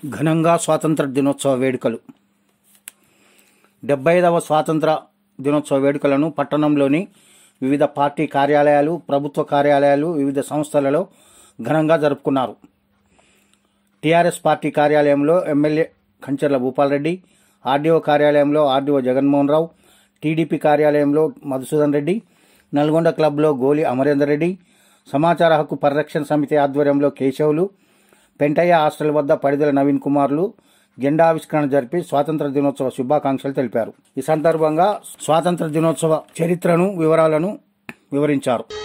ఘనంగా స్వాతంత్ర దినోత్సవ వేడుకలు డెబ్బై ఐదవ స్వాతంత్ర దినోత్సవ వేడుకలను పట్టణంలోని వివిధ పార్టీ కార్యాలయాలు ప్రభుత్వ కార్యాలయాలు వివిధ సంస్థలలో ఘనంగా జరుపుకున్నారు టీఆర్ఎస్ పార్టీ కార్యాలయంలో ఎమ్మెల్యే కంచర్ల భూపాల్రెడ్డి ఆర్డీఓ కార్యాలయంలో ఆర్డీఓ జగన్మోహన్ రావు టీడీపీ కార్యాలయంలో మధుసూదన్ రెడ్డి నల్గొండ క్లబ్లో గోలి అమరేందర్ రెడ్డి సమాచార హక్కు పరిరక్షణ సమితి ఆధ్వర్యంలో కేశవులు పెంటయ్య హాస్టల్ వద్ద పడిదల నవీన్ కుమార్లు జెండా ఆవిష్కరణ జరిపి స్వాతంత్ర దినోత్సవ శుభాకాంక్షలు తెలిపారు ఈ సందర్భంగా స్వాతంత్ర దినోత్సవ చరిత్రను వివరాలను వివరించారు